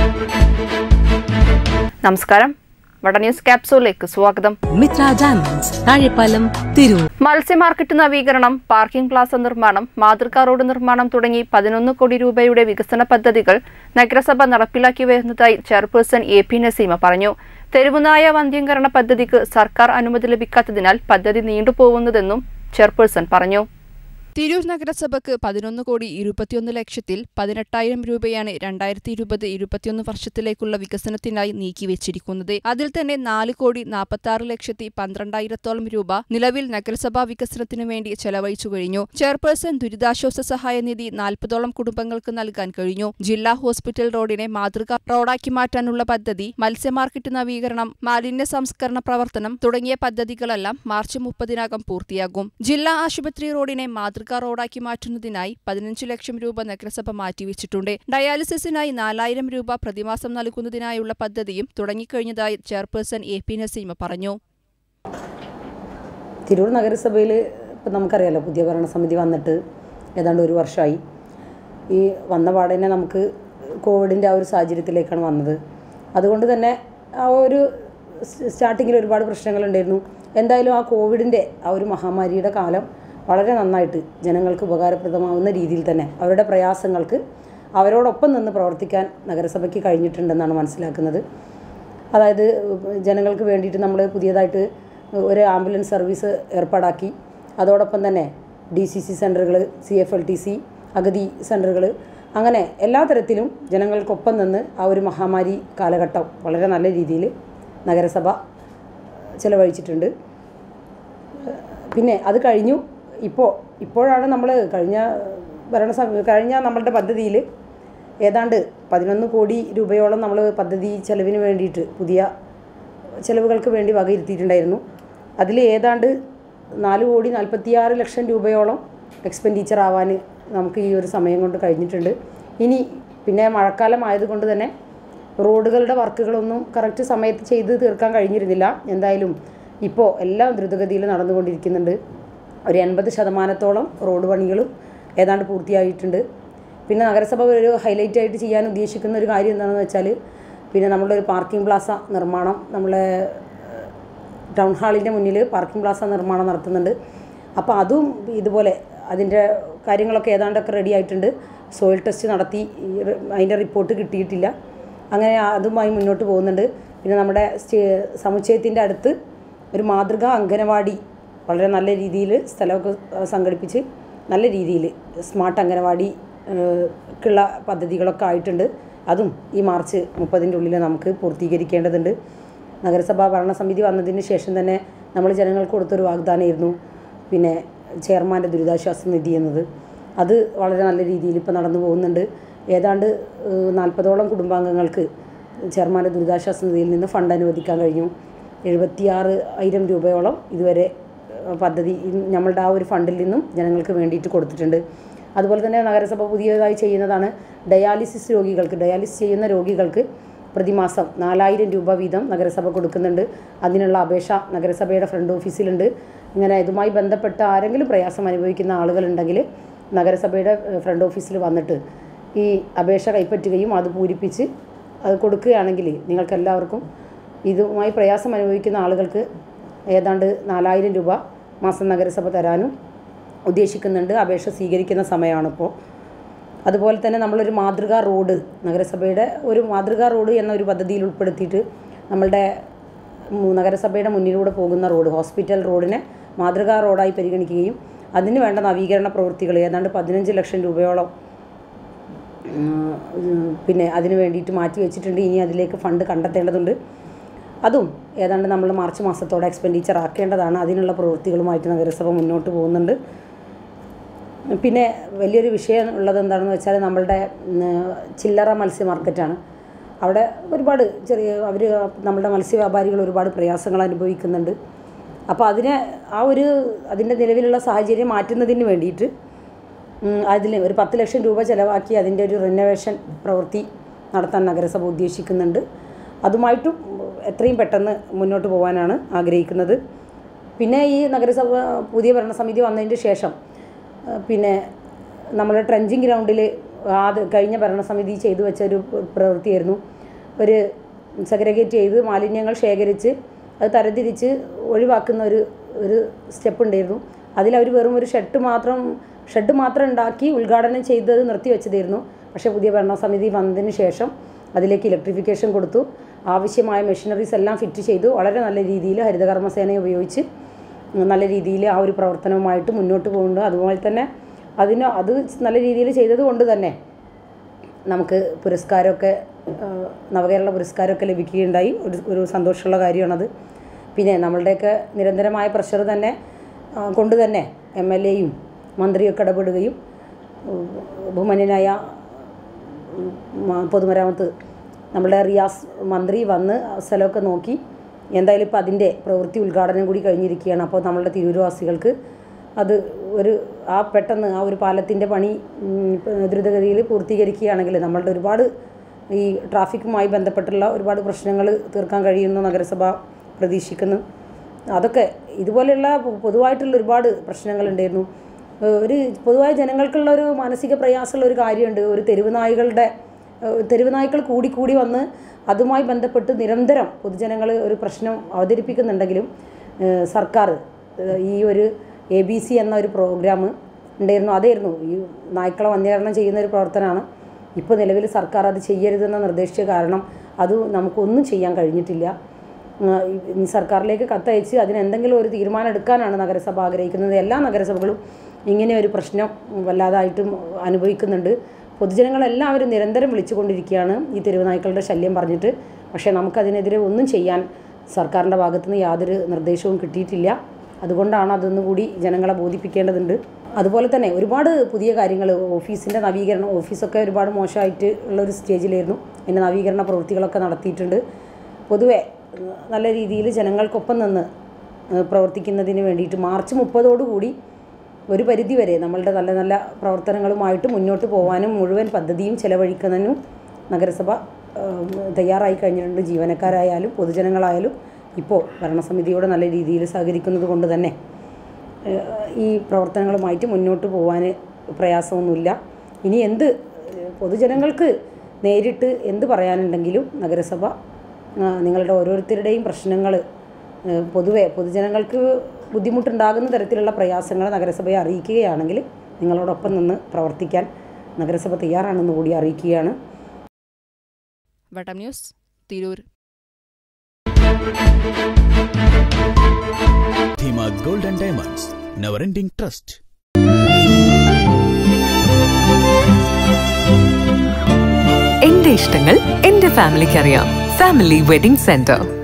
നമസ്കാരം വട ന്യൂസ് ക്യാപ്സൂളിലേക്ക് സ്വാഗതം മിത്ര ഡയമണ്ട്സ് താഴെപ്പാലം തിരൂർ മത്സ്യ മാർക്കറ്റ് നവീകരണം പാർക്കിംഗ് പ്ലാസ നിർമ്മാണം മാതൃകാ റോഡ് നിർമ്മാണം തുടങ്ങി പതിനൊന്ന് കോടി രൂപയുടെ വികസന പദ്ധതികൾ നഗരസഭ നടപ്പിലാക്കി വരുന്നതായി ചെയർപേഴ്സൺ എ പി നസീമ പറഞ്ഞു തെരുവുനായ വന്ധ്യംകരണ പദ്ധതിക്ക് സർക്കാർ അനുമതി ലഭിക്കാത്തതിനാൽ പദ്ധതി നീണ്ടുപോകുന്നതെന്നും ചെയർപേഴ്സൺ പറഞ്ഞു തിരൂർ നഗരസഭയ്ക്ക് പതിനൊന്ന് കോടി ഇരുപത്തിയൊന്ന് ലക്ഷത്തിൽ പതിനെട്ടായിരം രൂപയാണ് രണ്ടായിരത്തി ഇരുപത് ഇരുപത്തിയൊന്ന് വർഷത്തിലേക്കുള്ള വികസനത്തിനായി നീക്കിവെച്ചിരിക്കുന്നത് അതിൽ തന്നെ നാല് കോടി നാൽപ്പത്തി ആറ് ലക്ഷത്തി പന്ത്രണ്ടായിരത്തോളം രൂപ നിലവിൽ നഗരസഭാ വികസനത്തിനു വേണ്ടി ചെലവഴിച്ചു കഴിഞ്ഞു ചെയർപേഴ്സൺ ദുരിതാശ്വാസ സഹായ നിധി നാൽപ്പതോളം കുടുംബങ്ങൾക്ക് നൽകാൻ കഴിഞ്ഞു ജില്ലാ ഹോസ്പിറ്റൽ റോഡിനെ മാതൃക റോഡാക്കി മാറ്റാനുള്ള പദ്ധതി മത്സ്യ മാർക്കറ്റ് നവീകരണം മാലിന്യ സംസ്കരണ പ്രവർത്തനം തുടങ്ങിയ പദ്ധതികളെല്ലാം മാർച്ച് മുപ്പതിനകം പൂർത്തിയാകും ജില്ലാ ആശുപത്രി റോഡിനെ മാതൃകാ റോഡാക്കി മാറ്റുന്നതിനായി പതിനഞ്ച് ലക്ഷം രൂപ നഗരസഭ മാറ്റിവെച്ചിട്ടുണ്ട് ഡയാലിസിസിനായി നാലായിരം രൂപ പ്രതിമാസം നൽകുന്നതിനായുള്ള പദ്ധതിയും തുടങ്ങിക്കഴിഞ്ഞതായി ചെയർപേഴ്സൺ എ പി നസീമ പറഞ്ഞു തിരൂർ നഗരസഭയിൽ ഇപ്പം നമുക്കറിയാലോ പുതിയ ഭരണസമിതി വന്നിട്ട് ഏതാണ്ട് ഒരു വർഷമായി ഈ വന്ന പാടന്നെ നമുക്ക് കോവിഡിൻ്റെ ആ ഒരു സാഹചര്യത്തിലേക്കാണ് വന്നത് അതുകൊണ്ട് തന്നെ ആ ഒരു സ്റ്റാർട്ടിങ്ങിൽ ഒരുപാട് പ്രശ്നങ്ങളുണ്ടായിരുന്നു എന്തായാലും ആ കോവിഡിൻ്റെ ആ ഒരു മഹാമാരിയുടെ കാലം വളരെ നന്നായിട്ട് ജനങ്ങൾക്ക് ഉപകാരപ്രദമാവുന്ന രീതിയിൽ തന്നെ അവരുടെ പ്രയാസങ്ങൾക്ക് അവരോടൊപ്പം നിന്ന് പ്രവർത്തിക്കാൻ നഗരസഭയ്ക്ക് കഴിഞ്ഞിട്ടുണ്ടെന്നാണ് മനസ്സിലാക്കുന്നത് അതായത് ജനങ്ങൾക്ക് വേണ്ടിയിട്ട് നമ്മൾ പുതിയതായിട്ട് ഒരു ആംബുലൻസ് സർവീസ് ഏർപ്പാടാക്കി അതോടൊപ്പം തന്നെ ഡി സി സി സെൻറ്ററുകൾ C F L T C അഗതി സെൻറ്ററുകൾ അങ്ങനെ എല്ലാ തരത്തിലും ജനങ്ങൾക്കൊപ്പം നിന്ന് ആ ഒരു മഹാമാരി കാലഘട്ടം വളരെ നല്ല രീതിയിൽ നഗരസഭ ചിലവഴിച്ചിട്ടുണ്ട് പിന്നെ അത് കഴിഞ്ഞു ഇപ്പോൾ ഇപ്പോഴാണ് നമ്മൾ കഴിഞ്ഞ ഭരണസമയ കഴിഞ്ഞ നമ്മളുടെ പദ്ധതിയിൽ ഏതാണ്ട് പതിനൊന്ന് കോടി രൂപയോളം നമ്മൾ പദ്ധതി ചെലവിന് വേണ്ടിയിട്ട് പുതിയ ചെലവുകൾക്ക് വേണ്ടി വകയിരുത്തിയിട്ടുണ്ടായിരുന്നു അതിൽ ഏതാണ്ട് നാല് കോടി നാൽപ്പത്തിയാറ് ലക്ഷം രൂപയോളം എക്സ്പെൻഡിച്ചർ ആവാൻ നമുക്ക് ഈ ഒരു സമയം കൊണ്ട് കഴിഞ്ഞിട്ടുണ്ട് ഇനി പിന്നെ മഴക്കാലം ആയതുകൊണ്ട് തന്നെ റോഡുകളുടെ വർക്കുകളൊന്നും കറക്റ്റ് സമയത്ത് ചെയ്ത് തീർക്കാൻ കഴിഞ്ഞിരുന്നില്ല എന്തായാലും ഇപ്പോൾ എല്ലാം ദ്രുതഗതിയിൽ നടന്നുകൊണ്ടിരിക്കുന്നുണ്ട് ഒരു എൺപത് ശതമാനത്തോളം റോഡ് പണികളും ഏതാണ്ട് പൂർത്തിയായിട്ടുണ്ട് പിന്നെ നഗരസഭ ഒരു ഹൈലൈറ്റ് ആയിട്ട് ചെയ്യാൻ ഉദ്ദേശിക്കുന്ന ഒരു കാര്യം എന്താണെന്ന് വെച്ചാൽ പിന്നെ നമ്മളുടെ ഒരു പാർക്കിംഗ് പ്ലാസ നിർമ്മാണം നമ്മളെ ടൗൺ ഹാളിൻ്റെ മുന്നിൽ പാർക്കിംഗ് പ്ലാസ നിർമ്മാണം നടത്തുന്നുണ്ട് അപ്പോൾ അതും ഇതുപോലെ അതിൻ്റെ കാര്യങ്ങളൊക്കെ ഏതാണ്ടൊക്കെ റെഡി ആയിട്ടുണ്ട് സോയിൽ ടെസ്റ്റ് നടത്തി ഈ റി- അതിൻ്റെ റിപ്പോർട്ട് കിട്ടിയിട്ടില്ല അങ്ങനെ അതുമായി മുന്നോട്ട് പോകുന്നുണ്ട് പിന്നെ നമ്മുടെ സ്റ്റേ- സമുച്ചയത്തിൻ്റെ അടുത്ത് ഒരു മാതൃകാ അംഗനവാടി വളരെ നല്ല രീതിയിൽ സ്ഥലമൊക്കെ ഏഹ്, സംഘടിപ്പിച്ച് നല്ല രീതിയിൽ സ്മാർട്ട് അംഗനവാടി ഏഹ്, ക്കുള്ള പദ്ധതികളൊക്കെ ആയിട്ടുണ്ട് അതും ഈ മാർച്ച് മുപ്പതിൻ്റെ ഉള്ളിൽ നമുക്ക് പൂർത്തീകരിക്കേണ്ടതുണ്ട് നഗരസഭാ ഭരണസമിതി വന്നതിന് ശേഷം തന്നെ നമ്മൾ ജനങ്ങൾക്ക് കൊടുത്തൊരു വാഗ്ദാനമായിരുന്നു പിന്നെ ചെയർമാൻ്റെ ദുരിതാശ്വാസ നിധി എന്നത് അത് വളരെ നല്ല രീതിയിൽ ഇപ്പോൾ നടന്നു പോകുന്നുണ്ട് ഏതാണ്ട് ഏഹ്, നാൽപ്പതോളം കുടുംബാംഗങ്ങൾക്ക് ചെയർമാൻ്റെ ദുരിതാശ്വാസ നിധിയിൽ നിന്ന് ഫണ്ട് അനുവദിക്കാൻ കഴിഞ്ഞു എഴുപത്തിയാറ് ആയിരം രൂപയോളം ഇതുവരെ ഏഹ്, പദ്ധതി ഈ നമ്മളുടെ ആ ഒരു ഫണ്ടിൽ നിന്നും ജനങ്ങൾക്ക് വേണ്ടിയിട്ട് കൊടുത്തിട്ടുണ്ട് അതുപോലെ തന്നെ നഗരസഭ പുതിയതായി ചെയ്യുന്നതാണ് ഡയാലിസിസ് രോഗികൾക്ക് ഡയാലിസിസ് ചെയ്യുന്ന രോഗികൾക്ക് പ്രതിമാസം നാലായിരം രൂപ വീതം നഗരസഭ കൊടുക്കുന്നുണ്ട് അതിനുള്ള അപേക്ഷ നഗരസഭയുടെ ഫ്രണ്ട് ഓഫീസിലുണ്ട് ഇങ്ങനെ ഇതുമായി ബന്ധപ്പെട്ട ആരെങ്കിലും പ്രയാസം അനുഭവിക്കുന്ന ആളുകളുണ്ടെങ്കിൽ നഗരസഭയുടെ ഏഹ്, ഫ്രണ്ട് ഓഫീസിൽ വന്നിട്ട് ഈ അപേക്ഷ കൈപ്പറ്റുകയും അത് പൂരിപ്പിച്ച് അത് കൊടുക്കുകയാണെങ്കിൽ നിങ്ങൾക്ക് എല്ലാവർക്കും ഇതുമായി പ്രയാസം അനുഭവിക്കുന്ന ആളുകൾക്ക് ഏതാണ്ട് നാലായിരം രൂപ മാസം നഗരസഭ തരാനും ഉദ്ദേശിക്കുന്നുണ്ട് അപേക്ഷ സ്വീകരിക്കുന്ന സമയമാണിപ്പോൾ അതുപോലെ തന്നെ നമ്മളൊരു മാതൃകാ റോഡ് നഗരസഭയുടെ ഒരു മാതൃകാ റോഡ് എന്ന ഒരു പദ്ധതിയിൽ ഉൾപ്പെടുത്തിയിട്ട് നമ്മളുടെ മു- നഗരസഭയുടെ മുന്നിലൂടെ പോകുന്ന റോഡ് ഹോസ്പിറ്റൽ റോഡിനെ മാതൃകാ റോഡായി പരിഗണിക്കുകയും അതിന് വേണ്ട നവീകരണ പ്രവൃത്തികൾ ഏതാണ്ട് പതിനഞ്ച് ലക്ഷം രൂപയോളം ഉം, പിന്നെ അതിന് വേണ്ടിയിട്ട് മാറ്റി വെച്ചിട്ടുണ്ട് ഇനി അതിലേക്ക് ഫണ്ട് കണ്ടെത്തേണ്ടതുണ്ട് അതും ഏതാണ്ട് നമ്മൾ മാർച്ച് മാസത്തോടെ എക്സ്പെൻഡിച്ചർ ആക്കേണ്ടതാണ് അതിനുള്ള പ്രവൃത്തികളുമായിട്ട് നഗരസഭ മുന്നോട്ട് പോകുന്നുണ്ട് പിന്നെ വലിയൊരു വിഷയം ഉള്ളത് എന്താണെന്ന് വെച്ചാൽ നമ്മളുടെ ഉം, ചില്ലറ മത്സ്യ മാർക്കറ്റാണ് അവിടെ ഒരുപാട് ചെറിയ അവർ നമ്മളുടെ മത്സ്യവ്യാപാരികൾ ഒരുപാട് പ്രയാസങ്ങൾ അനുഭവിക്കുന്നുണ്ട് അപ്പോൾ അതിനെ ആ ഒരു അതിൻ്റെ നിലവിലുള്ള സാഹചര്യം മാറ്റുന്നതിന് വേണ്ടിയിട്ട് അതിൽ ഒരു പത്ത് ലക്ഷം രൂപ ചിലവാക്കി അതിൻ്റെ ഒരു റിനോവേഷൻ പ്രവൃത്തി നടത്താൻ നഗരസഭ ഉദ്ദേശിക്കുന്നുണ്ട് അതുമായിട്ടും എത്രയും പെട്ടെന്ന് മുന്നോട്ട് പോകാനാണ് ആഗ്രഹിക്കുന്നത് പിന്നെ ഈ നഗരസഭ പുതിയ ഭരണസമിതി വന്നതിന് ശേഷം ആ, പിന്നെ നമ്മുടെ ട്രെഞ്ചിങ് ഗ്രൗണ്ടിൽ ആദ്യ കഴിഞ്ഞ ഭരണസമിതി ചെയ്തു വെച്ച ഒരു പ്രവൃത്തിയായിരുന്നു ഒരു സെഗ്രഗേറ്റ് ചെയ്ത് മാലിന്യങ്ങൾ ശേഖരിച്ച് അത് തരംതിരിച്ച് ഒഴിവാക്കുന്ന ഒരു ഒരു സ്റ്റെപ്പ് ഉണ്ടായിരുന്നു അതിലവർ വെറും ഒരു ഷെഡ് മാത്രം ഷെഡ് മാത്രം ഉണ്ടാക്കി ഉദ്ഘാടനം ചെയ്തത് നിർത്തിവെച്ചതായിരുന്നു പക്ഷേ പുതിയ ഭരണസമിതി വന്നതിന് ശേഷം അതിലേക്ക് ഇലക്ട്രിഫിക്കേഷൻ കൊടുത്തു ആവശ്യമായ മെഷീനറീസ് എല്ലാം ഫിറ്റ് ചെയ്തു വളരെ നല്ല രീതിയിൽ ഹരിതകർമ്മസേനയെ ഉപയോഗിച്ച് നല്ല രീതിയിൽ ആ ഒരു പ്രവർത്തനവുമായിട്ട് മുന്നോട്ട് പോകുന്നുണ്ട് അതുപോലെ തന്നെ അതിന് അത് നല്ല രീതിയിൽ ചെയ്തത് കൊണ്ട് തന്നെ നമുക്ക് പുരസ്കാരമൊക്കെ ആ, നവകേരള പുരസ്കാരമൊക്കെ ലഭിക്കുകയുണ്ടായി ഒരു ഒരു സന്തോഷമുള്ള കാര്യമാണത് പിന്നെ നമ്മളുടെയൊക്കെ നിരന്തരമായ പ്രഷർ തന്നെ ആ, കൊണ്ട് തന്നെ എം എൽ എയും മന്ത്രിയൊക്കെ ഇടപെടുകയും ഉം, ബഹുമാന്യനായ ഉം, മ- പൊതുമരാമത്ത് നമ്മുടെ റിയാസ് മന്ത്രി വന്ന് ആ സ്ഥലമൊക്കെ നോക്കി എന്തായാലും ഇപ്പോൾ അതിൻ്റെ പ്രവൃത്തി ഉദ്ഘാടനം കൂടി കഴിഞ്ഞിരിക്കുകയാണ് അപ്പോൾ നമ്മളുടെ തിരൂർവാസികൾക്ക് അത് ഒരു ആ പെട്ടെന്ന് ആ ഒരു പാലത്തിൻ്റെ പണി ഉം, ദ്രുതഗതിയിൽ പൂർത്തീകരിക്കുകയാണെങ്കിൽ നമ്മളുടെ ഒരുപാട് ഈ ട്രാഫിക്കുമായി ബന്ധപ്പെട്ടുള്ള ഒരുപാട് പ്രശ്നങ്ങൾ തീർക്കാൻ കഴിയുന്നു നഗരസഭ പ്രതീക്ഷിക്കുന്നു അതൊക്കെ ഇതുപോലെയുള്ള പൊ- പൊതുവായിട്ടുള്ള ഒരുപാട് പ്രശ്നങ്ങളുണ്ടായിരുന്നു ഏഹ് ഒരു പൊതുവായ ജനങ്ങൾക്കുള്ള ഒരു മാനസിക പ്രയാസമുള്ള ഒരു കാര്യമുണ്ട് ഒരു തെരുവ് നായ്കളുടെ ഏഹ് തെരുവ് നായ്ക്കൾ കൂടി കൂടി വന്ന് അതുമായി ബന്ധപ്പെട്ട് നിരന്തരം പൊതുജനങ്ങൾ ഒരു പ്രശ്നം അവതരിപ്പിക്കുന്നുണ്ടെങ്കിലും ഏഹ് സർക്കാർ ഏഹ് ഈ ഒരു എ ബി സി എന്ന ഒരു പ്രോഗ്രാം ഉണ്ടായിരുന്നു അതായിരുന്നു ഈ നായ്ക്കളെ വന്ധ്യകരണം ചെയ്യുന്ന ഒരു പ്രവർത്തനമാണ് ഇപ്പോൾ നിലവിൽ സർക്കാർ അത് ചെയ്യരുതെന്ന് നിർദ്ദേശിച്ച കാരണം അത് നമുക്കൊന്നും ചെയ്യാൻ കഴിഞ്ഞിട്ടില്ല ആ, ഈ സർക്കാരിലേക്ക് കത്തയച്ച് അതിന് എന്തെങ്കിലും ഒരു തീരുമാനം എടുക്കാനാണ് നഗരസഭ ആഗ്രഹിക്കുന്നത് എല്ലാ നഗരസഭകളും ഇങ്ങനെ ഒരു പ്രശ്നം വല്ലാതായിട്ടും അനുഭവിക്കുന്നുണ്ട് പൊതുജനങ്ങളെല്ലാവരും നിരന്തരം വിളിച്ചുകൊണ്ടിരിക്കുകയാണ് ഈ തെരുവുനായ്ക്കളുടെ ശല്യം പറഞ്ഞിട്ട് പക്ഷേ നമുക്കതിനെതിരെ ഒന്നും ചെയ്യാൻ സർക്കാരിൻ്റെ ഭാഗത്തുനിന്ന് യാതൊരു നിർദ്ദേശവും കിട്ടിയിട്ടില്ല അതുകൊണ്ടാണ് അതൊന്നും കൂടി ജനങ്ങളെ ബോധിപ്പിക്കേണ്ടതുണ്ട് അതുപോലെ തന്നെ ഒരുപാട് പുതിയ കാര്യങ്ങൾ ഓഫീസിൻ്റെ നവീകരണം ഓഫീസൊക്കെ ഒരുപാട് മോശമായിട്ട് ഉള്ളൊരു സ്റ്റേജിലായിരുന്നു അതിൻ്റെ നവീകരണ പ്രവൃത്തികളൊക്കെ നടത്തിയിട്ടുണ്ട് പൊതുവെ ഏഹ്, നല്ല രീതിയിൽ ജനങ്ങൾക്കൊപ്പം നിന്ന് ഏഹ്, പ്രവർത്തിക്കുന്നതിന് വേണ്ടിയിട്ട് മാർച്ച് മുപ്പതോടുകൂടി ഒരു പരിധി വരെ നമ്മളുടെ നല്ല നല്ല പ്രവർത്തനങ്ങളുമായിട്ട് മുന്നോട്ട് പോകാനും മുഴുവൻ പദ്ധതിയും ചെലവഴിക്കുന്നതിനും നഗരസഭ ഏഹ്, തയ്യാറായി കഴിഞ്ഞിട്ടുണ്ട് ജീവനക്കാരായാലും പൊതുജനങ്ങളായാലും ഇപ്പോൾ ഭരണസമിതിയോട് നല്ല രീതിയിൽ സഹകരിക്കുന്നത് കൊണ്ട് തന്നെ ഏഹ്, ഈ പ്രവർത്തനങ്ങളുമായിട്ട് മുന്നോട്ട് പോകാൻ പ്രയാസമൊന്നുമില്ല ഇനി എന്ത് ഏഹ്, പൊതുജനങ്ങൾക്ക് നേരിട്ട് എന്ത് പറയാനുണ്ടെങ്കിലും നഗരസഭ ആ, നിങ്ങളുടെ ഓരോരുത്തരുടെയും പ്രശ്നങ്ങൾ പൊതുവെ പൊതുജനങ്ങൾക്ക് ബുദ്ധിമുട്ടുണ്ടാകുന്ന തരത്തിലുള്ള പ്രയാസങ്ങൾ നഗരസഭയെ അറിയിക്കുകയാണെങ്കിൽ നിങ്ങളോടൊപ്പം നിന്ന് പ്രവർത്തിക്കാൻ നഗരസഭ തയ്യാറാണെന്ന് കൂടി അറിയിക്കുകയാണ് Vattam news Tirur Dheema gold and diamonds never ending trust എന്റെ ഇഷ്ടങ്ങൾ എന്റെ ഫാമിലിക്ക് അറിയാം ഫാമിലി വെഡിംഗ് സെന്റർ